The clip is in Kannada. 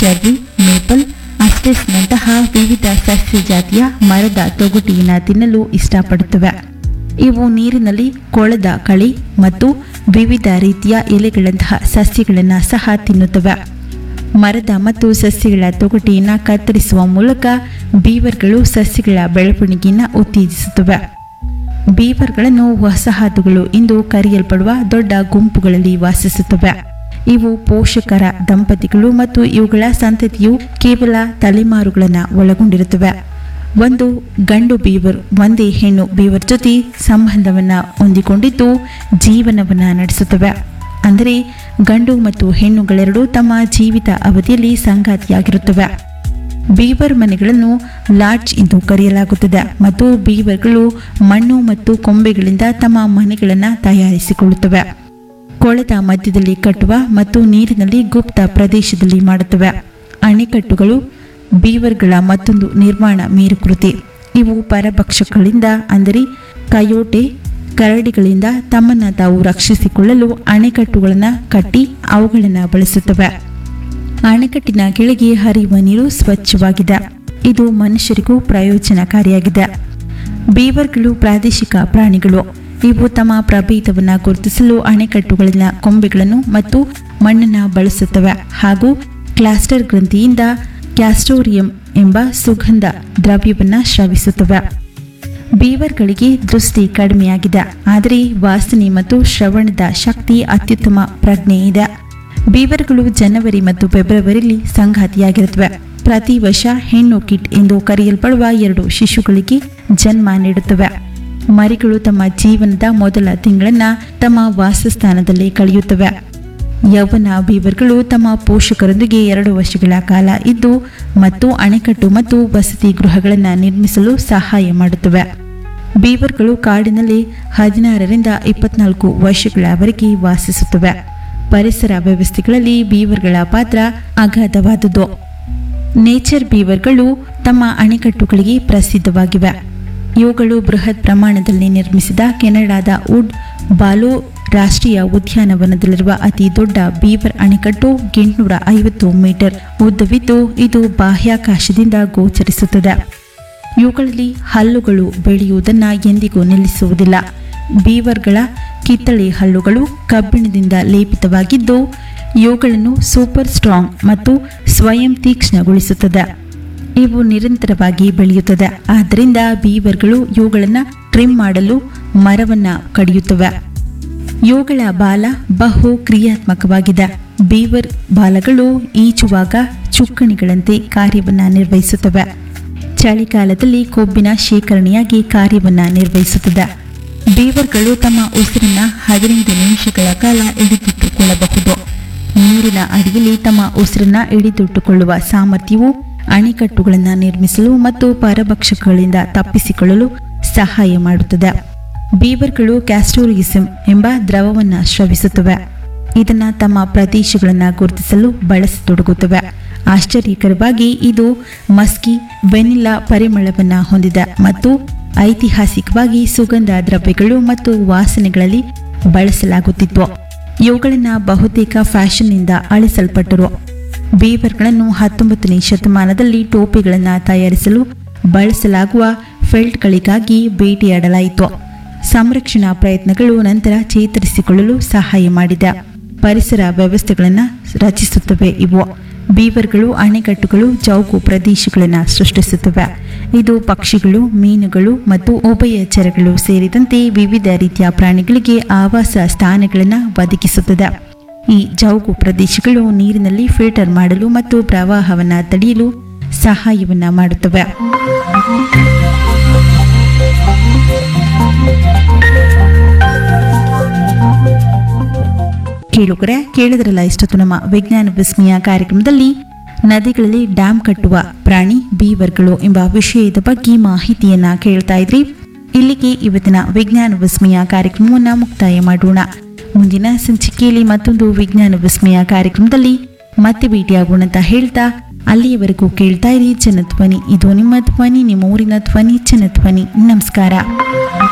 ಚೆರ್ರಿ ಮೇಪಲ್ ಅಸ್ಟೆಸ್ನಂತಹ ವಿವಿಧ ಸಸ್ಯ ಜಾತಿಯ ಮರದ ತೊಗಟಿಯನ್ನು ತಿನ್ನಲು ಇಷ್ಟಪಡುತ್ತವೆ ಇವು ನೀರಿನಲ್ಲಿ ಕೊಳೆದ ಕಳಿ ಮತ್ತು ವಿವಿಧ ರೀತಿಯ ಎಲೆಗಳಂತಹ ಸಸ್ಯಗಳನ್ನು ಸಹ ತಿನ್ನುತ್ತವೆ ಮರದ ಮತ್ತು ಸಸ್ಯಗಳ ತೊಗಟೆಯನ್ನು ಕತ್ತರಿಸುವ ಮೂಲಕ ಬೀವರ್ಗಳು ಸಸ್ಯಗಳ ಬೆಳವಣಿಗೆಯನ್ನು ಉತ್ತೇಜಿಸುತ್ತವೆ ಬೀವರ್ಗಳನ್ನು ವಸಾಹತುಗಳು ಎಂದು ಕರೆಯಲ್ಪಡುವ ದೊಡ್ಡ ಗುಂಪುಗಳಲ್ಲಿ ವಾಸಿಸುತ್ತವೆ ಇವು ಪೋಷಕರ ದಂಪತಿಗಳು ಮತ್ತು ಇವುಗಳ ಸಂತತಿಯು ಕೇವಲ ತಲೆಮಾರುಗಳನ್ನು ಒಳಗೊಂಡಿರುತ್ತವೆ ಒಂದು ಗಂಡು ಬೀವರ್ ಒಂದೇ ಹೆಣ್ಣು ಬೀವರ್ ಜೊತೆ ಸಂಬಂಧವನ್ನ ಹೊಂದಿಕೊಂಡಿದ್ದು ಜೀವನವನ್ನ ನಡೆಸುತ್ತವೆ ಅಂದರೆ ಗಂಡು ಮತ್ತು ಹೆಣ್ಣುಗಳೆರಡೂ ತಮ್ಮ ಜೀವಿತ ಅವಧಿಯಲ್ಲಿ ಸಂಗಾತಿಯಾಗಿರುತ್ತವೆ ಬೀವರ್ ಮನೆಗಳನ್ನು ಲಾಡ್ಜ್ ಎಂದು ಕರೆಯಲಾಗುತ್ತದೆ ಮತ್ತು ಬೀವರ್ಗಳು ಮಣ್ಣು ಮತ್ತು ಕೊಂಬೆಗಳಿಂದ ತಮ್ಮ ಮನೆಗಳನ್ನು ತಯಾರಿಸಿಕೊಳ್ಳುತ್ತವೆ ಕೊಳದ ಮಧ್ಯದಲ್ಲಿ ಕಟ್ಟುವ ಮತ್ತು ನೀರಿನಲ್ಲಿ ಗುಪ್ತ ಪ್ರದೇಶದಲ್ಲಿ ಮಾಡುತ್ತವೆ ಅಣೆಕಟ್ಟುಗಳು ಬೀವರ್ಗಳ ಮತ್ತೊಂದು ನಿರ್ಮಾಣ ಮೇರುಕೃತಿ ಇವು ಪರಭಕ್ಷಕಗಳಿಂದ ಅಂದರೆ ಕಯೋಟೆ ಕರಡಿಗಳಿಂದ ತಮ್ಮನ್ನು ತಾವು ರಕ್ಷಿಸಿಕೊಳ್ಳಲು ಅಣೆಕಟ್ಟುಗಳನ್ನು ಕಟ್ಟಿ ಅವುಗಳನ್ನು ಬಳಸುತ್ತವೆ ಅಣೆಕಟ್ಟಿನ ಕೆಳಗೆ ಹರಿಯುವ ನೀರು ಸ್ವಚ್ಛವಾಗಿದೆ ಇದು ಮನುಷ್ಯರಿಗೂ ಪ್ರಯೋಜನಕಾರಿಯಾಗಿದೆ ಬೀವರ್ಗಳು ಪ್ರಾದೇಶಿಕ ಪ್ರಾಣಿಗಳು ಇವು ತಮ್ಮ ಪ್ರಭೇದವನ್ನು ಗುರುತಿಸಲು ಅಣೆಕಟ್ಟುಗಳಲ್ಲಿನ ಕೊಂಬೆಗಳನ್ನು ಮತ್ತು ಮಣ್ಣನ್ನು ಬಳಸುತ್ತವೆ ಹಾಗೂ ಕ್ಲಾಸ್ಟರ್ ಗ್ರಂಥಿಯಿಂದ ಕ್ಯಾಸ್ಟೋರಿಯಂ ಎಂಬ ಸುಗಂಧ ದ್ರವ್ಯವನ್ನು ಸ್ರವಿಸುತ್ತವೆ ಬೀವರ್ಗಳಿಗೆ ದೃಷ್ಟಿ ಕಡಿಮೆಯಾಗಿದೆ ಆದರೆ ವಾಸನೆ ಮತ್ತು ಶ್ರವಣದ ಶಕ್ತಿ ಅತ್ಯುತ್ತಮ ಪ್ರಜ್ಞೆ ಇದೆ ಬೀವರ್ಗಳು ಜನವರಿ ಮತ್ತು ಫೆಬ್ರವರಿಯಲ್ಲಿ ಸಂಗಾತಿಯಾಗಿರುತ್ತವೆ ಪ್ರತಿ ವರ್ಷ ಹೆಣ್ಣು ಕಿಟ್ ಎಂದು ಕರೆಯಲ್ಪಡುವ ಎರಡು ಶಿಶುಗಳಿಗೆ ಜನ್ಮ ನೀಡುತ್ತವೆ ಮರಿಗಳು ತಮ್ಮ ಜೀವನದ ಮೊದಲ ತಿಂಗಳನ್ನ ತಮ್ಮ ವಾಸಸ್ಥಾನದಲ್ಲಿ ಕಳೆಯುತ್ತವೆ ಯೌವನ ಬೀವರ್ಗಳು ತಮ್ಮ ಪೋಷಕರೊಂದಿಗೆ ಎರಡು ವರ್ಷಗಳ ಕಾಲ ಇದ್ದು ಮತ್ತು ಅಣೆಕಟ್ಟು ಮತ್ತು ವಸತಿ ಗೃಹಗಳನ್ನು ನಿರ್ಮಿಸಲು ಸಹಾಯ ಮಾಡುತ್ತವೆ ಬೀವರ್ಗಳು ಕಾಡಿನಲ್ಲಿ ಹದಿನಾರರಿಂದ ಇಪ್ಪತ್ನಾಲ್ಕು ವರ್ಷಗಳವರೆಗೆ ವಾಸಿಸುತ್ತವೆ ಪರಿಸರ ವ್ಯವಸ್ಥೆಗಳಲ್ಲಿ ಬೀವರ್ಗಳ ಪಾತ್ರ ಅಗಾಧವಾದುದು ನೇಚರ್ ಬೀವರ್ಗಳು ತಮ್ಮ ಅಣೆಕಟ್ಟುಗಳಿಗೆ ಪ್ರಸಿದ್ಧವಾಗಿವೆ ಇವುಗಳು ಬೃಹತ್ ಪ್ರಮಾಣದಲ್ಲಿ ನಿರ್ಮಿಸಿದ ಕೆನಡಾದ ವುಡ್ ಬಾಲೋ ರಾಷ್ಟ್ರೀಯ ಉದ್ಯಾನವನದಲ್ಲಿರುವ ಅತಿ ದೊಡ್ಡ ಬೀವರ್ ಅಣೆಕಟ್ಟು ಎಂಟುನೂರ ಐವತ್ತು ಮೀಟರ್ ಉದ್ದವಿದ್ದು ಇದು ಬಾಹ್ಯಾಕಾಶದಿಂದ ಗೋಚರಿಸುತ್ತದೆ ಇವುಗಳಲ್ಲಿ ಹಲ್ಲುಗಳು ಬೆಳೆಯುವುದನ್ನು ಎಂದಿಗೂ ನಿಲ್ಲಿಸುವುದಿಲ್ಲ ಬೀವರ್ಗಳ ಕಿತ್ತಳೆ ಹಲ್ಲುಗಳು ಕಬ್ಬಿಣದಿಂದ ಲೇಪಿತವಾಗಿದ್ದು ಇವುಗಳನ್ನು ಸೂಪರ್ ಸ್ಟ್ರಾಂಗ್ ಮತ್ತು ಸ್ವಯಂ ತೀಕ್ಷ್ಣಗೊಳಿಸುತ್ತದೆ ಇವು ನಿರಂತರವಾಗಿ ಬೆಳೆಯುತ್ತದೆ ಆದ್ದರಿಂದ ಬೀವರ್ಗಳು ಇವುಗಳನ್ನು ಟ್ರಿಮ್ ಮಾಡಲು ಮರವನ್ನ ಕಡಿಯುತ್ತವೆ ಇವುಗಳ ಬಾಲ ಬಹು ಕ್ರಿಯಾತ್ಮಕವಾಗಿದೆ ಬೀವರ್ ಬಾಲಗಳು ಈಜುವಾಗ ಚುಕ್ಕಣಿಗಳಂತೆ ಕಾರ್ಯವನ್ನ ನಿರ್ವಹಿಸುತ್ತವೆ ಚಳಿಗಾಲದಲ್ಲಿ ಕೊಬ್ಬಿನ ಶೇಖರಣೆಯಾಗಿ ಕಾರ್ಯವನ್ನ ನಿರ್ವಹಿಸುತ್ತದೆ ಬೀವರ್ಗಳು ತಮ್ಮ ಉಸಿರನ್ನ ಹದಿನೈದು ನಿಮಿಷಗಳ ಕಾಲ ಹಿಡಿದಿಟ್ಟುಕೊಳ್ಳಬಹುದು ನೀರಿನ ಅಡಿಯಲ್ಲಿ ತಮ್ಮ ಉಸಿರನ್ನ ಹಿಡಿದಿಟ್ಟುಕೊಳ್ಳುವ ಸಾಮರ್ಥ್ಯವು ಅಣೆಕಟ್ಟುಗಳನ್ನು ನಿರ್ಮಿಸಲು ಮತ್ತು ಪರಭಕ್ಷಕಗಳಿಂದ ತಪ್ಪಿಸಿಕೊಳ್ಳಲು ಸಹಾಯ ಮಾಡುತ್ತದೆ ಬೀವರ್ಗಳು ಕ್ಯಾಸ್ಟೋರಿಯಿಸಮ್ ಎಂಬ ದ್ರವವನ್ನು ಸ್ರವಿಸುತ್ತವೆ ಇದನ್ನು ತಮ್ಮ ಪ್ರದೇಶಗಳನ್ನು ಗುರುತಿಸಲು ಬಳಸತೊಡಗುತ್ತವೆ ಆಶ್ಚರ್ಯಕರವಾಗಿ ಇದು ಮಸ್ಕಿ ವೆನಿಲ್ಲಾ ಪರಿಮಳವನ್ನು ಹೊಂದಿದೆ ಮತ್ತು ಐತಿಹಾಸಿಕವಾಗಿ ಸುಗಂಧ ದ್ರವ್ಯಗಳು ಮತ್ತು ವಾಸನೆಗಳಲ್ಲಿ ಬಳಸಲಾಗುತ್ತಿತ್ತು ಇವುಗಳನ್ನು ಬಹುತೇಕ ಫ್ಯಾಷನ್ನಿಂದ ಅಳಿಸಲ್ಪಟ್ಟರು ಬೀವರ್ಗಳನ್ನು ಹತ್ತೊಂಬತ್ತನೇ ಶತಮಾನದಲ್ಲಿ ಟೋಪಿಗಳನ್ನು ತಯಾರಿಸಲು ಬಳಸಲಾಗುವ ಫೆಲ್ಟ್ಗಳಿಗಾಗಿ ಬೇಟೆಯಾಡಲಾಯಿತು ಸಂರಕ್ಷಣಾ ಪ್ರಯತ್ನಗಳು ನಂತರ ಚೇತರಿಸಿಕೊಳ್ಳಲು ಸಹಾಯ ಮಾಡಿದೆ ಪರಿಸರ ವ್ಯವಸ್ಥೆಗಳನ್ನು ರಚಿಸುತ್ತವೆ ಇವು ಬೀವರ್ಗಳು ಅಣೆಕಟ್ಟುಗಳು ಜೌಗು ಪ್ರದೇಶಗಳನ್ನು ಸೃಷ್ಟಿಸುತ್ತವೆ ಇದು ಪಕ್ಷಿಗಳು ಮೀನುಗಳು ಮತ್ತು ಉಭಯಚರಗಳು ಸೇರಿದಂತೆ ವಿವಿಧ ರೀತಿಯ ಪ್ರಾಣಿಗಳಿಗೆ ಆವಾಸ ಸ್ಥಾನಗಳನ್ನು ಒದಗಿಸುತ್ತದೆ ಈ ಜೌಗು ಪ್ರದೇಶಗಳು ನೀರಿನಲ್ಲಿ ಫಿಲ್ಟರ್ ಮಾಡಲು ಮತ್ತು ಪ್ರವಾಹವನ್ನು ತಡೆಯಲು ಸಹಾಯವನ್ನ ಮಾಡುತ್ತವೆ ಕೇಳುಗರೆ ಕೇಳಿದ್ರಲ್ಲ ಇಷ್ಟೊತ್ತು ನಮ್ಮ ವಿಜ್ಞಾನ ವಿಸ್ಮಯ ಕಾರ್ಯಕ್ರಮದಲ್ಲಿ ನದಿಗಳಲ್ಲಿ ಡ್ಯಾಮ್ ಕಟ್ಟುವ ಪ್ರಾಣಿ ಬೀವರ್ಗಳು ಎಂಬ ವಿಷಯದ ಬಗ್ಗೆ ಮಾಹಿತಿಯನ್ನ ಕೇಳ್ತಾ ಇದ್ರಿ ಇಲ್ಲಿಗೆ ಇವತ್ತಿನ ವಿಜ್ಞಾನ ವಿಸ್ಮಯ ಕಾರ್ಯಕ್ರಮವನ್ನು ಮುಕ್ತಾಯ ಮಾಡೋಣ ಮುಂದಿನ ಸಂಚಿಕೆಯಲ್ಲಿ ಮತ್ತೊಂದು ವಿಜ್ಞಾನ ವಿಸ್ಮಯ ಕಾರ್ಯಕ್ರಮದಲ್ಲಿ ಮತ್ತೆ ಭೇಟಿಯಾಗೋಣ ಅಂತ ಹೇಳ್ತಾ ಅಲ್ಲಿಯವರೆಗೂ ಕೇಳ್ತಾ ಇರಿ ಜನಧ್ವನಿ ಇದು ನಿಮ್ಮ ಧ್ವನಿ ನಿಮ್ಮ ಊರಿನ ಧ್ವನಿ ಜನಧ್ವನಿ ನಮಸ್ಕಾರ